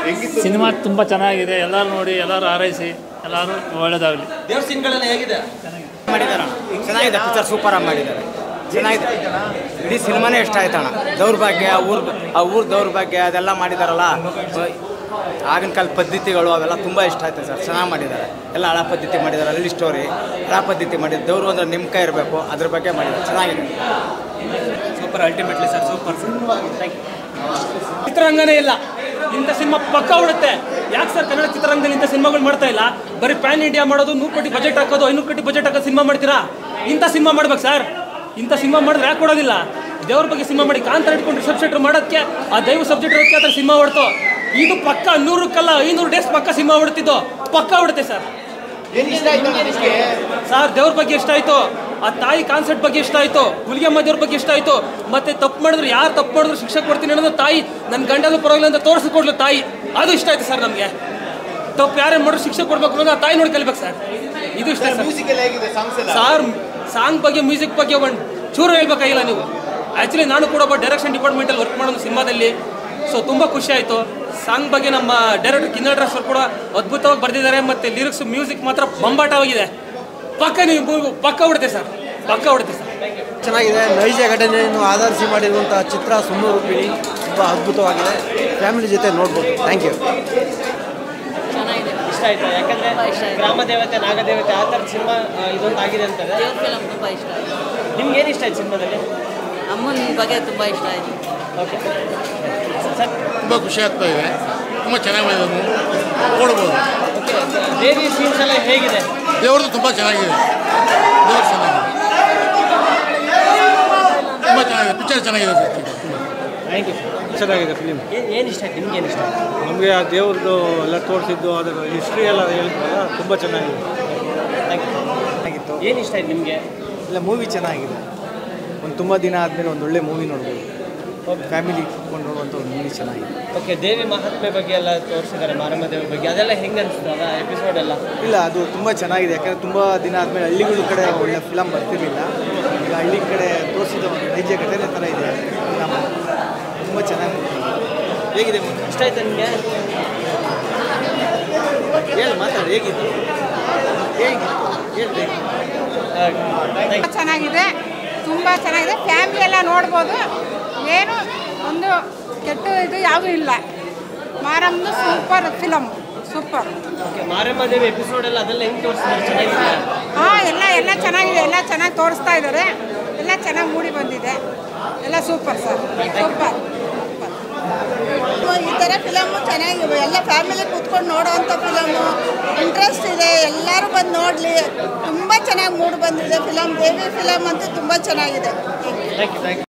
ಹೆಂಗಿತ್ತು ಸಿನಿಮಾ ತುಂಬ ಚೆನ್ನಾಗಿದೆ ಎಲ್ಲರೂ ನೋಡಿ ಎಲ್ಲರೂ ಹಾರೈಸಿ ಎಲ್ಲರೂ ಒಳ್ಳೇದಾಗಲಿ ದೇವ್ರ ಸೀನ್ಗಳೆಲ್ಲ ಹೇಗಿದೆ ಮಾಡಿದಾರ ಚೆನ್ನಾಗಿದೆ ಪಿಕ್ಚರ್ ಸೂಪರ್ ಆಗಿ ಮಾಡಿದ್ದಾರೆ ಚೆನ್ನಾಗಿದೆ ಇಡೀ ಸಿನಿಮಾನೇ ಇಷ್ಟ ಆಯ್ತಣ್ಣ ದೌರ್ಭಾಗ್ಯ ಊರ್ ಆ ಊರ್ ದೌರ್ಭಾಗ್ಯ ಅದೆಲ್ಲ ಮಾಡಿದಾರಲ್ಲ ಆಗಿನ ಕಾಲದ ಪದ್ಧತಿಗಳು ಅವೆಲ್ಲ ತುಂಬ ಇಷ್ಟ ಆಯ್ತು ಸರ್ ಚೆನ್ನಾಗಿ ಮಾಡಿದ್ದಾರೆ ಎಲ್ಲ ಹಳ ಪದ್ಧತಿ ಮಾಡಿದ್ದಾರೆ ಅಲ್ಲಿ ಸ್ಟೋರಿ ಹಳ ಪದ್ಧತಿ ಮಾಡಿದ್ದಾರೆ ದೇವ್ರು ಅಂದ್ರೆ ನಿಮ್ಮ ಕೈ ಇರಬೇಕು ಅದ್ರ ಬಗ್ಗೆ ಮಾಡಿದ್ದಾರೆ ಚೆನ್ನಾಗಿದೆ ಸೂಪರ್ ಅಲ್ಟಿಮೇಟ್ಲಿ ಸರ್ ಸೂಪರ್ ಚಿತ್ರರಂಗನೇ ಇಲ್ಲ ಇಂಥ ಸಿನಿಮಾ ಪಕ್ಕ ಉಡುತ್ತೆ ಯಾಕೆ ಸರ್ ಕನ್ನಡ ಚಿತ್ರರಂಗದಲ್ಲಿ ಇಂಥ ಸಿನಿಮಾಗಳು ಮಾಡ್ತಾ ಇಲ್ಲ ಬರೀ ಪ್ಯಾನ್ ಇಂಡಿಯಾ ಮಾಡೋದು ನೂರು ಕೋಟಿ ಬಜೆಟ್ ಹಾಕೋದು ಐನೂರು ಕೋಟಿ ಬಜೆಟ್ ಹಾಕೋದು ಸಿನಿಮಾ ಮಾಡ್ತೀರಾ ಇಂಥ ಸಿನಿಮಾ ಮಾಡ್ಬೇಕು ಸರ್ ಇಂಥ ಸಿನಿಮಾ ಮಾಡಿದ್ರೆ ಯಾಕೆ ಕೊಡೋದಿಲ್ಲ ದೇವ್ರ ಬಗ್ಗೆ ಸಿನಿಮಾ ಮಾಡಿ ಕಾಂತರ ಇಟ್ಕೊಂಡು ರಿಷಬ್ ಶೆಟ್ರ್ ಮಾಡೋದಕ್ಕೆ ಆ ದೈವ ಸಬ್ಜೆಕ್ಟ್ ಇರೋದಕ್ಕೆ ಆ ಸಿನಿಮಾ ಹೊಡ್ತು ಇದು ಪಕ್ಕ ನೂರಕ್ಕಲ್ಲ ಐನೂರು ಡೇಸ್ ಪಕ್ಕ ಸಿನಿಮಾ ಹೊಡ್ತಿದ್ದು ಪಕ್ಕ ಹೊಡುತ್ತೆ ಸರ್ ಏನ್ ಇಷ್ಟ ಆಯ್ತು ನಿಮಗೆ ಸರ್ ದೇವ್ರ ಬಗ್ಗೆ ಇಷ್ಟ ಆಯ್ತು ಆ ತಾಯಿ ಕಾನ್ಸೆಪ್ಟ್ ಬಗ್ಗೆ ಇಷ್ಟ ಆಯ್ತು ಹುಲಿಗೆಮ್ಮ ದೇವ್ರ ಬಗ್ಗೆ ಇಷ್ಟ ಆಯ್ತು ಮತ್ತೆ ತಪ್ಪು ಮಾಡಿದ್ರೆ ಯಾರು ತಪ್ಪು ಮಾಡಿದ್ರು ಶಿಕ್ಷೆ ಕೊಡ್ತೀನಿ ಅನ್ನೋದು ತಾಯಿ ನನ್ನ ಗಂಡದ ಪರವಾಗಿಲ್ಲ ಅಂತ ತೋರಿಸ್ಕೊಡ್ಲು ತಾಯಿ ಅದು ಇಷ್ಟ ಆಯ್ತು ಸರ್ ನಮಗೆ ತಪ್ಪು ಯಾರೇ ಮಾಡಿದ್ರು ಶಿಕ್ಷೆ ಕೊಡ್ಬೇಕು ಅನ್ನೋದು ಆ ತಾಯಿ ನೋಡಿ ಕಲಿಬೇಕು ಸರ್ ಇದು ಇಷ್ಟ ಸರ್ ಮ್ಯೂಸಿಕ್ ಎಲ್ಲ ಹೇಗಿದೆ ಸಾಂಗ್ಸ್ ಎಲ್ಲ ಸಾರ್ ಸಾಂಗ್ ಬಗ್ಗೆ ಮ್ಯೂಸಿಕ್ ಬಗ್ಗೆ ಒಂದು ಚೂರು ಹೇಳ್ಬೇಕಾಗಿಲ್ಲ ನೀವು ಆ್ಯಕ್ಚುಲಿ ನಾನು ಕೂಡ ಒಬ್ಬ ಡೈರೆಕ್ಷನ್ ಡಿಪಾರ್ಟ್ಮೆಂಟಲ್ಲಿ ವರ್ಕ್ ಮಾಡೋದು ಸಿನಿಮಾದಲ್ಲಿ ಸೊ ತುಂಬ ಖುಷಿ ಆಯಿತು ಸಾಂಗ್ ಬಗ್ಗೆ ನಮ್ಮ ಡೈರೆಕ್ಟರ್ ಕಿನ್ನಲ್ ಡ್ರೆಸ್ಸರ್ ಕೂಡ ಅದ್ಭುತವಾಗಿ ಬರೆದಿದ್ದಾರೆ ಮತ್ತು ಲಿರಿಕ್ಸ್ ಮ್ಯೂಸಿಕ್ ಮಾತ್ರ ಬಂಬಾಟವಾಗಿದೆ ಪಕ್ಕ ನೀವು ಪಕ್ಕ ಹೊಡುತ್ತೆ ಸರ್ ಪಕ್ಕ ಹೊಡುತ್ತೆ ಸರ್ ಚೆನ್ನಾಗಿದೆ ನೈಜ ಘಟನೆಯನ್ನು ಆಧರಿಸಿ ಮಾಡಿರುವಂಥ ಚಿತ್ರ ಸುಮ್ಮನೆ ರೂಪಿಣಿ ತುಂಬ ಅದ್ಭುತವಾಗಿದೆ ಫ್ಯಾಮಿಲಿ ಜೊತೆ ನೋಡ್ಬೋದು ಥ್ಯಾಂಕ್ ಯು ಚೆನ್ನಾಗಿದೆ ಇಷ್ಟ ಆಯ್ತಾ ಯಾಕಂದ್ರೆ ತುಂಬಾ ಇಷ್ಟ ಆಯ್ತು. ಗ್ರಾಮ ದೇವತೆ ನಾಗ ದೇವತೆ ಆ ಥರದ ಸಿನಿಮಾ ಇದೊಂದು ಆಗಿದೆ ಅಂತಾರೆ ದೇವ್ರ ಫಿಲಮ್ ತುಂಬ ಇಷ್ಟ ಆಯಿತು ನಿಮ್ಗೆ ಏನು ಇಷ್ಟ ಆಯ್ತು ಸಿನಿಮಾದಲ್ಲಿ ಅಮ್ಮನ ಬಗ್ಗೆ ತುಂಬ ಇಷ್ಟ ಆಯಿತು ಓಕೆ ಸರ್ ತುಂಬ ಖುಷಿ ಆಗ್ತಾ ಇದೆ ತುಂಬ ಚೆನ್ನಾಗಿ ಮಾಡಿದ್ರು ನೋಡ್ಬೋದು ಓಕೆ ದೇವಿ ಸೀನ್ಸ್ ಎಲ್ಲ ಹೇಗಿದೆ ದೇವ್ರದ್ದು ತುಂಬ ಚೆನ್ನಾಗಿದೆ ದೇವ್ರು ಚೆನ್ನಾಗಿದೆ ತುಂಬ ಚೆನ್ನಾಗಿದೆ ಪಿಕ್ಚರ್ ಚೆನ್ನಾಗಿದೆ ಸರ್ ಥ್ಯಾಂಕ್ ಯು ಚೆನ್ನಾಗಿದೆ ಫಿಲಿಮ್ ಏನು ಇಷ್ಟ ಆಯ್ತು ನಿಮ್ಗೆ ಏನು ಇಷ್ಟ ಆಯ್ತು ನಮಗೆ ಆ ದೇವ್ರದ್ದು ಎಲ್ಲ ತೋರಿಸಿದ್ದು ಅದರ ಹಿಸ್ಟ್ರಿ ಎಲ್ಲ ಹೇಳ್ತಾರಲ್ಲ ತುಂಬ ಚೆನ್ನಾಗಿದೆ ಥ್ಯಾಂಕ್ ಯು ಚೆನ್ನಾಗಿತ್ತು ಏನು ಇಷ್ಟ ಆಯ್ತು ನಿಮಗೆ ಇಲ್ಲ ಮೂವಿ ಚೆನ್ನಾಗಿದೆ ಒಂದು ತುಂಬ ದಿನ ಆದಮೇಲೆ ಒಂದು ಒಳ್ಳೆ ಮೂವಿ ನೋಡ್ಬೋದು ಫ್ಯಾಮಿಲಿ ಕುತ್ಕೊಂಡು ನೋಡುವಂಥ ಒಂದು ಮೂವಿ ಚೆನ್ನಾಗಿದೆ ಓಕೆ ದೇವಿ ಮಹಾತ್ಮೆ ಬಗ್ಗೆ ಎಲ್ಲ ತೋರಿಸಿದ್ದಾರೆ ಮಾರಮ್ಮ ದೇವಿ ಬಗ್ಗೆ ಅದೆಲ್ಲ ಹೆಂಗೆ ಅನಿಸ್ತು ಅದ ಎಪಿಸೋಡ್ ಎಲ್ಲ ಇಲ್ಲ ಅದು ತುಂಬ ಚೆನ್ನಾಗಿದೆ ಯಾಕಂದರೆ ತುಂಬ ದಿನ ಆದಮೇಲೆ ಹಳ್ಳಿಗಳ ಕಡೆ ಒಳ್ಳೆ ಫಿಲಮ್ ಬರ್ತಿರ್ಲಿಲ್ಲ ಈಗ ಹಳ್ಳಿ ಕಡೆ ತೋರಿಸಿದ ಒಂದು ನೈಜ ಘಟನೆ ಥರ ಇದೆ ಫಿಲಮ್ ತುಂಬ ಚೆನ್ನಾಗಿ ಹೇಗಿದೆ movie? ಇಷ್ಟ ಆಯ್ತಾ ನಿಮಗೆ ಹೇಳಿ ಮಾತಾಡಿ ಹೇಗಿದೆ ಹೇಗೆ ಹೇಳ್ಬೇಕು ಚೆನ್ನಾಗಿದೆ ತುಂಬ ಚೆನ್ನಾಗಿದೆ ಫ್ಯಾಮಿಲಿ ಎಲ್ಲ ನೋಡ್ಬೋದು ಏನು ಒಂದು ಕೆಟ್ಟ ಇದು ಯಾವುದೂ ಇಲ್ಲ ಮಾರಮ್ಮದು super film super okay Maramma Devi episode ಎಲ್ಲ ಅದೆಲ್ಲ ಹೆಂಗೆ ತೋರಿಸಿದ್ದಾರೆ ಚೆನ್ನಾಗಿದೆ ಹಾಂ ಎಲ್ಲ ಎಲ್ಲ ಚೆನ್ನಾಗಿದೆ ಎಲ್ಲ ಚೆನ್ನಾಗಿ ತೋರಿಸ್ತಾ ಇದ್ದಾರೆ ಎಲ್ಲ ಚೆನ್ನಾಗಿ ಮೂಡಿ ಬಂದಿದೆ ಎಲ್ಲ ಸೂಪರ್ ಸರ್ ಸೂಪರ್ ಈ ಥರ ಫಿಲಮು ಚೆನ್ನಾಗಿವೆ ಎಲ್ಲ ಫ್ಯಾಮಿಲಿ ಕೂತ್ಕೊಂಡು ನೋಡೋವಂಥ ಫಿಲಮು ಇಂಟ್ರೆಸ್ಟ್ ಇದೆ ಎಲ್ಲರೂ ಬಂದು ನೋಡಲಿ ತುಂಬ ಚೆನ್ನಾಗಿ ಮೂಡಿ ಬಂದಿದೆ ಫಿಲಮ್ ದೇವಿ ಫಿಲಮ್ ಅಂತೂ ತುಂಬ ಚೆನ್ನಾಗಿದೆ ಥ್ಯಾಂಕ್ ಯು ಥ್ಯಾಂಕ್ ಯು